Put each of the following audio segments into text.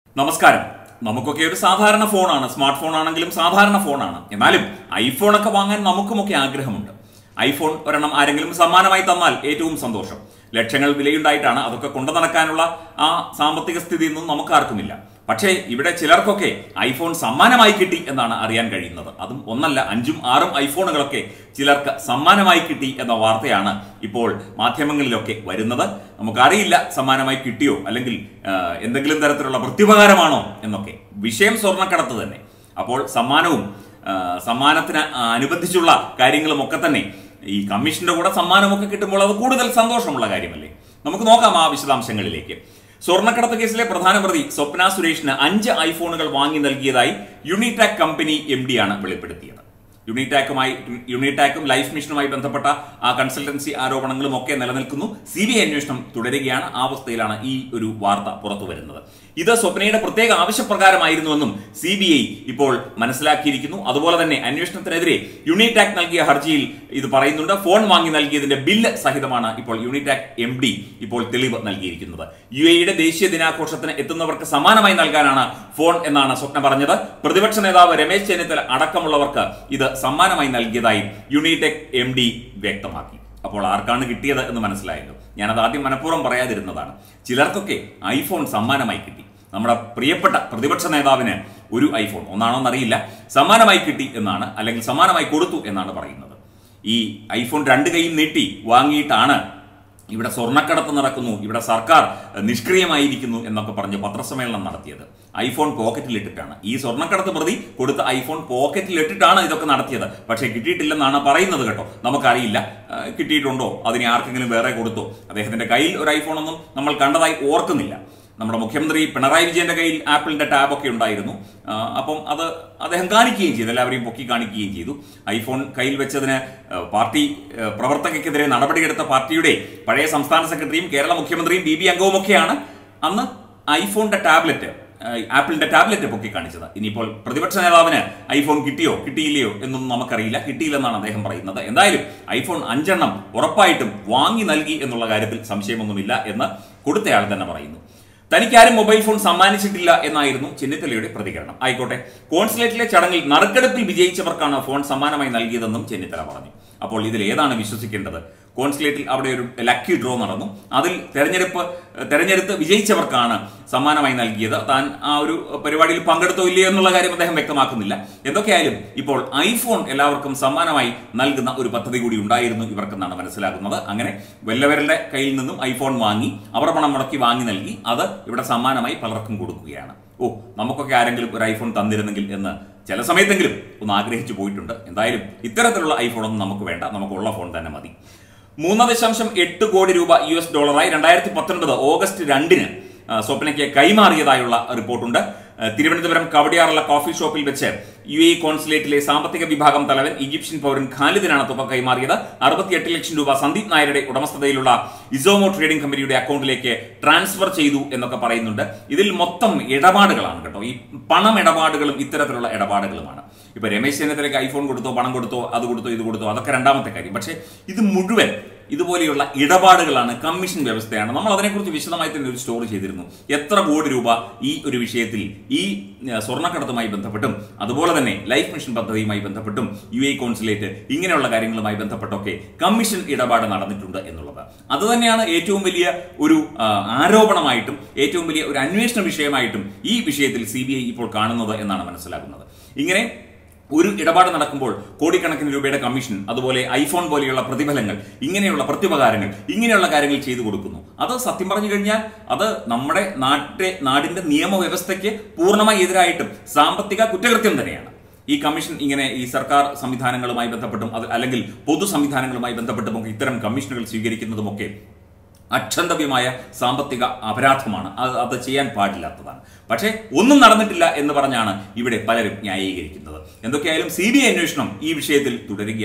നമസ്കാരം നമുക്കൊക്കെ ഒരു സാധാരണ ഫോണാണ് സ്മാർട്ട് ഫോൺ ആണെങ്കിലും സാധാരണ ഫോണാണ് എന്നാലും ഐഫോണൊക്കെ വാങ്ങാൻ നമുക്കുമൊക്കെ ആഗ്രഹമുണ്ട് ഐഫോൺ ഒരെണ്ണം ആരെങ്കിലും സമ്മാനമായി തന്നാൽ ഏറ്റവും സന്തോഷം ലക്ഷങ്ങൾ വിലയുണ്ടായിട്ടാണ് അതൊക്കെ കൊണ്ടു നടക്കാനുള്ള ആ സാമ്പത്തിക സ്ഥിതിയൊന്നും നമുക്കാർക്കുമില്ല പക്ഷേ ഇവിടെ ചിലർക്കൊക്കെ ഐഫോൺ സമ്മാനമായി കിട്ടി എന്നാണ് അറിയാൻ കഴിയുന്നത് അതും ഒന്നല്ല അഞ്ചും ആറും ഐഫോണുകളൊക്കെ ചിലർക്ക് സമ്മാനമായി കിട്ടി എന്ന വാർത്തയാണ് ഇപ്പോൾ മാധ്യമങ്ങളിലൊക്കെ വരുന്നത് നമുക്കറിയില്ല സമ്മാനമായി കിട്ടിയോ അല്ലെങ്കിൽ ആ, എന്തെങ്കിലും തരത്തിലുള്ള പ്രത്യുപകാരമാണോ എന്നൊക്കെ വിഷയം സ്വർണ്ണക്കടത്ത് തന്നെ അപ്പോൾ സമ്മാനവും ആ, സമ്മാനത്തിന് അനുബന്ധിച്ചുള്ള കാര്യങ്ങളും ഒക്കെ തന്നെ ഈ കമ്മീഷന്റെ കൂടെ സമ്മാനമൊക്കെ കിട്ടുമ്പോൾ അത് കൂടുതൽ സന്തോഷമുള്ള കാര്യമല്ലേ നമുക്ക് നോക്കാം ആ വിശദാംശങ്ങളിലേക്ക് സ്വർണ്ണക്കടത്ത് കേസിലെ പ്രധാന പ്രതി സ്വപ്ന സുരേഷിന് അഞ്ച് ഐഫോണുകൾ വാങ്ങി നൽകിയതായി യുണിടാക് കമ്പനി എം ആണ് വെളിപ്പെടുത്തിയത് യുണിടാക്കുമായി യുണിടാക്കും ലൈഫ് മിഷനുമായി ബന്ധപ്പെട്ട ആ കൺസൾട്ടൻസി ആരോപണങ്ങളും ഒക്കെ നിലനിൽക്കുന്നു സി ബി ഐ അന്വേഷണം തുടരുകയാണ് ആ അവസ്ഥയിലാണ് ഈ ഒരു വാർത്ത പുറത്തു വരുന്നത് ഇത് സ്വപ്നയുടെ പ്രത്യേക ആവശ്യപ്രകാരമായിരുന്നുവെന്നും സി ബി ഐ ഇപ്പോൾ മനസ്സിലാക്കിയിരിക്കുന്നു അതുപോലെ തന്നെ അന്വേഷണത്തിനെതിരെ യുണിടാക് നൽകിയ ഹർജിയിൽ ഇത് പറയുന്നുണ്ട് ഫോൺ വാങ്ങി നൽകിയതിന്റെ ബില്ല് സഹിതമാണ് ഇപ്പോൾ യുണിടാക് എം ഡി ഇപ്പോൾ തെളിവ് നൽകിയിരിക്കുന്നത് യു എയുടെ ദേശീയ ദിനാഘോഷത്തിന് എത്തുന്നവർക്ക് സമാനമായി നൽകാനാണ് ഫോൺ എന്നാണ് സ്വപ്ന പറഞ്ഞത് പ്രതിപക്ഷ നേതാവ് രമേശ് ചെന്നിത്തല അടക്കമുള്ളവർക്ക് ഇത് സമ്മാനമായി നൽകിയതായി യുണിടെക് എം ഡി വ്യക്തമാക്കി അപ്പോൾ ആർക്കാണ് കിട്ടിയത് എന്ന് മനസ്സിലായല്ലോ ഞാനത് ആദ്യം മനഃപൂർവ്വം പറയാതിരുന്നതാണ് ചിലർക്കൊക്കെ ഐഫോൺ സമ്മാനമായി കിട്ടി നമ്മുടെ പ്രിയപ്പെട്ട പ്രതിപക്ഷ നേതാവിന് ഒരു ഐഫോൺ ഒന്നാണോ എന്നറിയില്ല സമ്മാനമായി കിട്ടി എന്നാണ് അല്ലെങ്കിൽ സമ്മാനമായി കൊടുത്തു എന്നാണ് പറയുന്നത് ഈ ഐഫോൺ രണ്ട് കൈയും നീട്ടി വാങ്ങിയിട്ടാണ് ഇവിടെ സ്വർണ്ണക്കടത്ത് നടക്കുന്നു ഇവിടെ സർക്കാർ എഹ്, നിഷ്ക്രിയമായിരിക്കുന്നു എന്നൊക്കെ പറഞ്ഞ് പത്രസമ്മേളനം നടത്തിയത് ഐഫോൺ പോക്കറ്റിലിട്ടിട്ടാണ് ഈ സ്വർണ്ണക്കടത്ത് പ്രതി കൊടുത്ത ഐഫോൺ പോക്കറ്റിലിട്ടിട്ടാണ് ഇതൊക്കെ നടത്തിയത് പക്ഷേ കിട്ടിയിട്ടില്ലെന്നാണ് പറയുന്നത് കേട്ടോ നമുക്കറിയില്ല ഏഹ്, കിട്ടിയിട്ടുണ്ടോ അതിനെ ആർക്കെങ്കിലും വേറെ കൊടുത്തോ അദ്ദേഹത്തിന്റെ കയ്യിൽ ഒരു ഐഫോൺ ഒന്നും നമ്മൾ കണ്ടതായി ഓർക്കുന്നില്ല നമ്മുടെ മുഖ്യമന്ത്രി പിണറായി വിജയന്റെ കയ്യിൽ ആപ്പിളിന്റെ ടാബ് ഒക്കെ ഉണ്ടായിരുന്നു ആ, അപ്പം അത് അദ്ദേഹം കാണിക്കുകയും ചെയ്തു എല്ലാവരെയും പൊക്കി കാണിക്കുകയും ചെയ്തു ഐഫോൺ കയ്യിൽ വെച്ചതിന് ആ, പാർട്ടി ആ, പ്രവർത്തകർക്കെതിരെ നടപടിയെടുത്ത പാർട്ടിയുടെ പഴയ സംസ്ഥാന സെക്രട്ടറിയും കേരള മുഖ്യമന്ത്രിയും ബി ബി അംഗവും ഒക്കെയാണ് അന്ന് ഐഫോണിന്റെ ടാബ്ലറ്റ് ആ, ആപ്പിളിന്റെ ടാബ്ലറ്റ് പൊക്കി കാണിച്ചത് ഇനിയിപ്പോൾ പ്രതിപക്ഷ നേതാവിന് ഐഫോൺ കിട്ടിയോ കിട്ടിയില്ലയോ എന്നൊന്നും നമുക്കറിയില്ല കിട്ടിയില്ലെന്നാണ് അദ്ദേഹം പറയുന്നത് എന്തായാലും ഐഫോൺ അഞ്ചെണ്ണം ഉറപ്പായിട്ടും വാങ്ങി നൽകി എന്നുള്ള കാര്യത്തിൽ സംശയമൊന്നുമില്ല എന്ന് കൊടുത്തയാൾ തന്നെ പറയുന്നു തനിക്കാരും മൊബൈൽ ഫോൺ സമ്മാനിച്ചിട്ടില്ല എന്നായിരുന്നു ചെന്നിത്തലയുടെ പ്രതികരണം ആയിക്കോട്ടെ കോൺസുലേറ്റിലെ ചടങ്ങിൽ നറുക്കെടുപ്പിൽ വിജയിച്ചവർക്കാണ് ഫോൺ സമ്മാനമായി നൽകിയതെന്നും ചെന്നിത്തല പറഞ്ഞു അപ്പോൾ ഇതിൽ ഏതാണ് വിശ്വസിക്കേണ്ടത് കോൺസുലേറ്റിൽ അവിടെ ഒരു ലക്കി ഡ്രോ നടന്നു അതിൽ തെരഞ്ഞെടുപ്പ് തെരഞ്ഞെടുത്ത് വിജയിച്ചവർക്കാണ് സമ്മാനമായി നൽകിയത് താൻ ആ ഒരു പരിപാടിയിൽ പങ്കെടുത്തോ ഇല്ലയോ എന്നുള്ള കാര്യം അദ്ദേഹം വ്യക്തമാക്കുന്നില്ല എന്തൊക്കെയായാലും ഇപ്പോൾ ഐഫോൺ എല്ലാവർക്കും സമ്മാനമായി നൽകുന്ന ഒരു പദ്ധതി കൂടി ഉണ്ടായിരുന്നു ഇവർക്കെന്നാണ് മനസ്സിലാക്കുന്നത് അങ്ങനെ വല്ലവരുടെ കയ്യിൽ നിന്നും ഐഫോൺ വാങ്ങി അവർ പണം മുടക്കി വാങ്ങി നൽകി അത് ഇവിടെ സമ്മാനമായി പലർക്കും കൊടുക്കുകയാണ് ഓ നമുക്കൊക്കെ ആരെങ്കിലും ഒരു ഐഫോൺ തന്നിരുന്നെങ്കിൽ എന്ന് ചില സമയത്തെങ്കിലും ഒന്ന് ആഗ്രഹിച്ചു പോയിട്ടുണ്ട് എന്തായാലും ഇത്തരത്തിലുള്ള ഐഫോൺ ഒന്നും നമുക്ക് വേണ്ട നമുക്കുള്ള ഫോൺ തന്നെ മതി മൂന്ന് ദശാംശം എട്ട് കോടി രൂപ യു എസ് ഡോളറായി രണ്ടായിരത്തി പത്തൊൻപത് ഓഗസ്റ്റ് രണ്ടിന് ആ, സ്വപ്നയ്ക്ക് കൈമാറിയതായുള്ള റിപ്പോർട്ടുണ്ട് ആ, തിരുവനന്തപുരം കവടിയാറുള്ള കോഫി ഷോപ്പിൽ വെച്ച് യു എ കോൺസുലേറ്റിലെ സാമ്പത്തിക വിഭാഗം തലവൻ ഈജിപ്ഷ്യൻ പൗരൻ ഖാലിദിനാണ് തുക കൈമാറിയത് അറുപത്തിയെട്ട് ലക്ഷം രൂപ സന്ദീപ് നായരുടെ ഉടമസ്ഥതയിലുള്ള ഇസോമോ ട്രേഡിംഗ് കമ്പനിയുടെ അക്കൗണ്ടിലേക്ക് ട്രാൻസ്ഫർ ചെയ്തു എന്നൊക്കെ പറയുന്നുണ്ട് ഇതിൽ മൊത്തം ഇടപാടുകളാണ് കേട്ടോ ഈ പണം ഇടപാടുകളും ഇത്തരത്തിലുള്ള ഇടപാടുകളുമാണ് ഇപ്പൊ രമേശ് ചെന്നിത്തലയ്ക്ക് ഐഫോൺ കൊടുത്തോ പണം കൊടുത്തോ അത് കൊടുത്തോ ഇത് കൊടുത്തോ അതൊക്കെ രണ്ടാമത്തെ കാര്യം പക്ഷേ ഇത് മുഴുവൻ ഇതുപോലെയുള്ള ഇടപാടുകളാണ് കമ്മീഷൻ വ്യവസ്ഥയാണ് നമ്മൾ അതിനെക്കുറിച്ച് വിശദമായി തന്നെ ഒരു സ്റ്റോറി ചെയ്തിരുന്നു എത്ര കോടി രൂപ ഈ ഒരു വിഷയത്തിൽ ഈ ഏഹ്, സ്വർണ്ണക്കടത്തുമായി ബന്ധപ്പെട്ടും അതുപോലെ തന്നെ ലൈഫ് മിഷൻ പദ്ധതിയുമായി ബന്ധപ്പെട്ടും യു എ കോൺസുലേറ്റ് ഇങ്ങനെയുള്ള കാര്യങ്ങളുമായി ബന്ധപ്പെട്ടൊക്കെ കമ്മീഷൻ ഇടപാട് നടന്നിട്ടുണ്ട് എന്നുള്ളത് അത് തന്നെയാണ് ഏറ്റവും വലിയ ഒരു ആ, ആരോപണമായിട്ടും ഏറ്റവും വലിയ ഒരു അന്വേഷണ വിഷയമായിട്ടും ഈ വിഷയത്തിൽ സി ഇപ്പോൾ കാണുന്നത് എന്നാണ് മനസ്സിലാക്കുന്നത് ഇങ്ങനെ ഒരു ഇടപാട് നടക്കുമ്പോൾ കോടിക്കണക്കിന് രൂപയുടെ കമ്മീഷൻ അതുപോലെ ഐഫോൺ പോലെയുള്ള പ്രതിഫലങ്ങൾ ഇങ്ങനെയുള്ള പ്രത്യുപകാരങ്ങൾ ഇങ്ങനെയുള്ള കാര്യങ്ങൾ ചെയ്തു കൊടുക്കുന്നു അത് സത്യം പറഞ്ഞു കഴിഞ്ഞാൽ അത് നമ്മുടെ നാട്ടെ നാടിന്റെ നിയമവ്യവസ്ഥയ്ക്ക് പൂർണ്ണമായി എതിരായിട്ടും സാമ്പത്തിക കുറ്റകൃത്യം തന്നെയാണ് ഈ കമ്മീഷൻ ഇങ്ങനെ ഈ സർക്കാർ സംവിധാനങ്ങളുമായി ബന്ധപ്പെട്ടും അത് അല്ലെങ്കിൽ പൊതു സംവിധാനങ്ങളുമായി ബന്ധപ്പെട്ടും ഒക്കെ ഇത്തരം കമ്മീഷനുകൾ സ്വീകരിക്കുന്നതുമൊക്കെ അക്ഷന്തവ്യമായ സാമ്പത്തിക അപരാധമാണ് അത് അത് ചെയ്യാൻ പാടില്ലാത്തതാണ് പക്ഷേ ഒന്നും നടന്നിട്ടില്ല എന്ന് പറഞ്ഞാണ് ഇവിടെ പലരും ന്യായീകരിക്കുന്നത് എന്തൊക്കെയായാലും സി ബി ഐ അന്വേഷണം ഈ വിഷയത്തിൽ തുടരുകയാണ്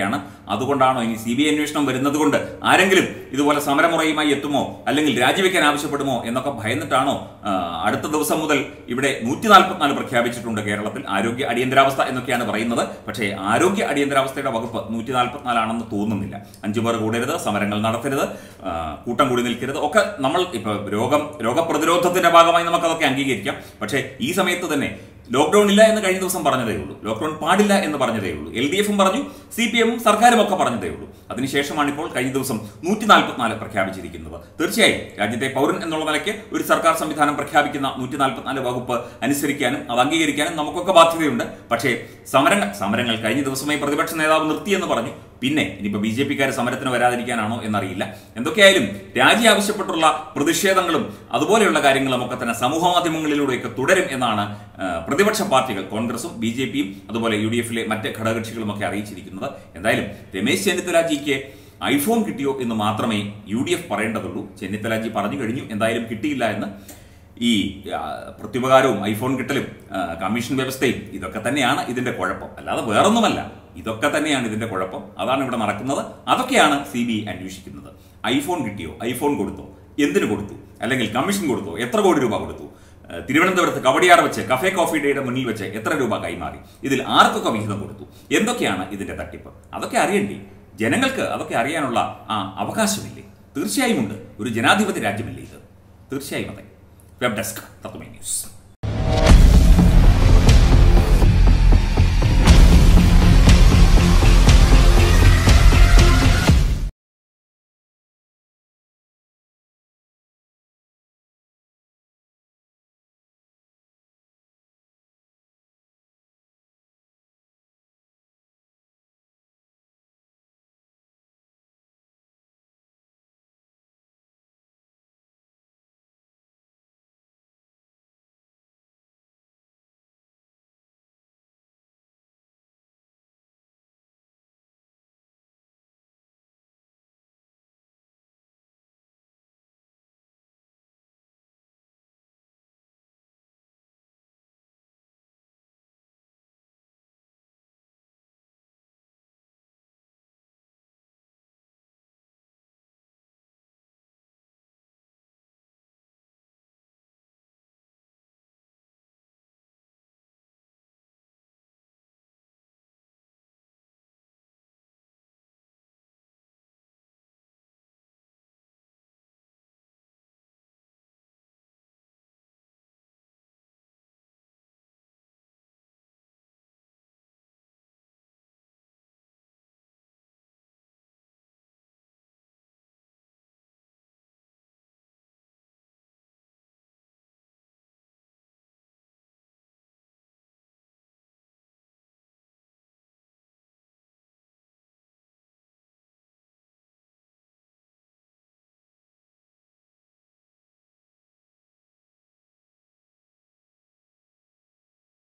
അതുകൊണ്ടാണോ ഇനി സി ബി ഐ അന്വേഷണം വരുന്നത് കൊണ്ട് ആരെങ്കിലും ഇതുപോലെ സമരമുറയുമായി എത്തുമോ അല്ലെങ്കിൽ രാജിവെക്കാൻ ആവശ്യപ്പെടുമോ എന്നൊക്കെ ഭയന്നിട്ടാണോ ആ, അടുത്ത ദിവസം മുതൽ ഇവിടെ നൂറ്റി നാൽപ്പത്തിനാല് പ്രഖ്യാപിച്ചിട്ടുണ്ട് കേരളത്തിൽ ആരോഗ്യ അടിയന്തരാവസ്ഥ എന്നൊക്കെയാണ് പറയുന്നത് പക്ഷേ ആരോഗ്യ അടിയന്തരാവസ്ഥയുടെ വകുപ്പ് നൂറ്റി നാൽപ്പത്തിനാലാണെന്ന് തോന്നുന്നില്ല അഞ്ചു പേർ കൂടരുത് സമരങ്ങൾ നടത്തരുത് ആ, കൂട്ടം കൂടി നിൽക്കരുത് ഒക്കെ നമ്മൾ ഇപ്പൊ രോഗം രോഗപ്രതിരോധത്തിന്റെ ഭാഗമായി നമുക്കതൊക്കെ അംഗീകരിക്കാം പക്ഷേ ഈ സമയത്ത് തന്നെ ലോക്ക്ഡൌൺ ഇല്ല എന്ന് കഴിഞ്ഞ ദിവസം പറഞ്ഞതേ ഉള്ളൂ ലോക്ക്ഡൌൺ പാടില്ല എന്ന് പറഞ്ഞതേ ഉള്ളൂ എൽ ഡി എഫും പറഞ്ഞു സി പി എമ്മും സർക്കാരും ഒക്കെ പറഞ്ഞതേ ഉള്ളൂ അതിനുശേഷമാണ് ഇപ്പോൾ കഴിഞ്ഞ ദിവസം നൂറ്റി നാൽപ്പത്തിനാല് പ്രഖ്യാപിച്ചിരിക്കുന്നത് തീർച്ചയായും രാജ്യത്തെ പൗരൻ എന്നുള്ള നിലയ്ക്ക് ഒരു സർക്കാർ സംവിധാനം പ്രഖ്യാപിക്കുന്ന നൂറ്റി നാൽപ്പത്തിനാല് വകുപ്പ് അനുസരിക്കാനും അത് അംഗീകരിക്കാനും നമുക്കൊക്കെ ബാധ്യതയുണ്ട് പക്ഷേ സമരങ്ങൾ സമരങ്ങൾ കഴിഞ്ഞ ദിവസമായി പ്രതിപക്ഷ നേതാവ് നിർത്തിയെന്ന് പറഞ്ഞു പിന്നെ ഇനിയിപ്പോൾ ബി ജെ പിക്കാർ സമരത്തിന് വരാതിരിക്കാനാണോ എന്നറിയില്ല എന്തൊക്കെയായാലും രാജി ആവശ്യപ്പെട്ടുള്ള പ്രതിഷേധങ്ങളും അതുപോലെയുള്ള കാര്യങ്ങളും ഒക്കെ തന്നെ സമൂഹ മാധ്യമങ്ങളിലൂടെയൊക്കെ തുടരും എന്നാണ് ആ, പ്രതിപക്ഷ പാർട്ടികൾ കോൺഗ്രസും ബി ജെ പിയും അതുപോലെ യു ഡി എഫിലെ മറ്റ് ഘടകകക്ഷികളും ഒക്കെ അറിയിച്ചിരിക്കുന്നത് എന്തായാലും രമേശ് ചെന്നിത്തലാജിക്ക് ഐഫോൺ കിട്ടിയോ എന്ന് മാത്രമേ യു ഡി എഫ് പറയേണ്ടതുള്ളൂ ചെന്നിത്തലാജി പറഞ്ഞു കഴിഞ്ഞു എന്തായാലും കിട്ടിയില്ല എന്ന് ഈ ആ, പ്രത്യുപകാരവും ഐഫോൺ കിട്ടലും ആ, കമ്മീഷൻ വ്യവസ്ഥയും ഇതൊക്കെ തന്നെയാണ് ഇതിന്റെ കുഴപ്പം അല്ലാതെ വേറൊന്നുമല്ല ഇതൊക്കെ തന്നെയാണ് ഇതിന്റെ കുഴപ്പം അതാണ് ഇവിടെ നടക്കുന്നത് അതൊക്കെയാണ് സി ബി ഐ അന്വേഷിക്കുന്നത് ഐഫോൺ കിട്ടിയോ ഐഫോൺ കൊടുത്തോ എന്തിനു കൊടുത്തു അല്ലെങ്കിൽ കമ്മീഷൻ കൊടുത്തോ എത്ര കോടി രൂപ കൊടുത്തു ആ, തിരുവനന്തപുരത്ത് കവടിയാർ വെച്ച് കഫേ കോഫി ഡേയുടെ മുന്നിൽ വെച്ച് എത്ര രൂപ കൈമാറി ഇതിൽ ആർക്കൊക്കെ വിഹിതം കൊടുത്തു എന്തൊക്കെയാണ് ഇതിന്റെ തട്ടിപ്പ് അതൊക്കെ അറിയണ്ടേ ജനങ്ങൾക്ക് അതൊക്കെ അറിയാനുള്ള ആ അവകാശമില്ലേ തീർച്ചയായും ഉണ്ട് ഒരു ജനാധിപത്യ രാജ്യമല്ലേ ഇത് തീർച്ചയായും അതെ വെബ് ഡെസ്ക് തത്വമേ ന്യൂസ്